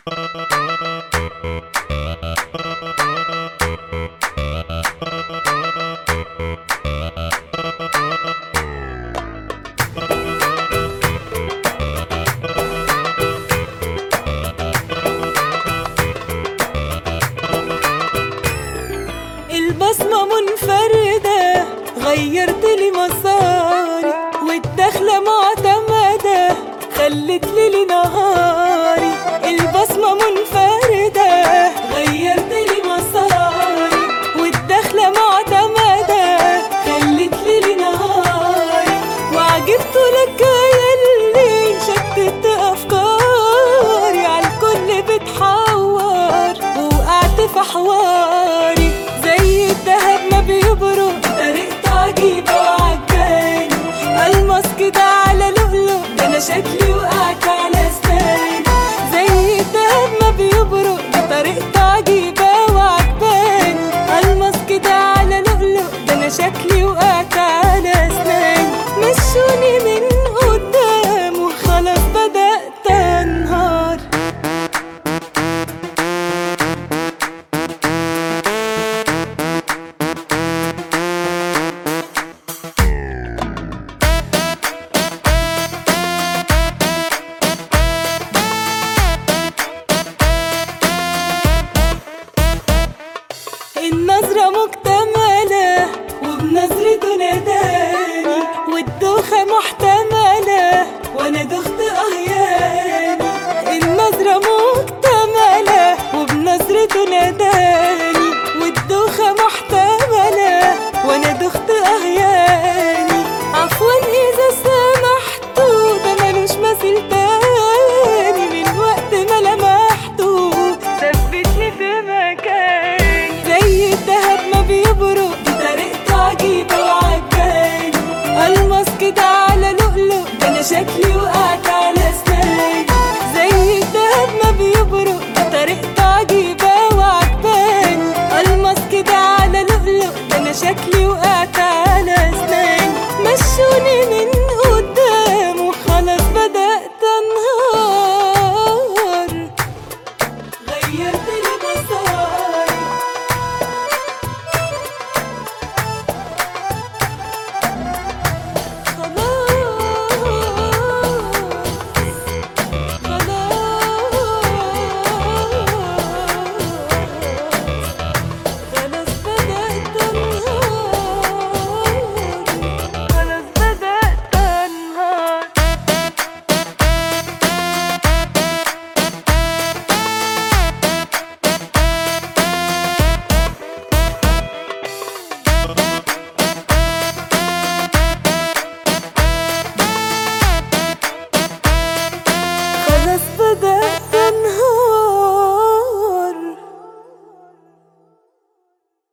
البصمة منفردة غيرت لي مساري والدخلة معتمدة خلت لي نهاري البصمة منفردة غيرت لي مساري والدخلة معتمدة خلت لي نهاري وعجبت لك يلي شتت أفكاري عالكل بتحور ووقعت في حواري زي الدهب ما بيبرق طريقته عجيبة وعجباني ألمس كده على لؤلؤ ده أنا شكلي وقعت على أسناني زي الدهب ما بيبرق بطريقته عجيبة وعجباني ألمس كده على لؤلؤ ده أنا شكلي وقعت على أسناني مشوني من قدام وخلاص بدأت أنهار النظرة مكتملة وبنظرته ناداني والدوخة محتملة وانا دخت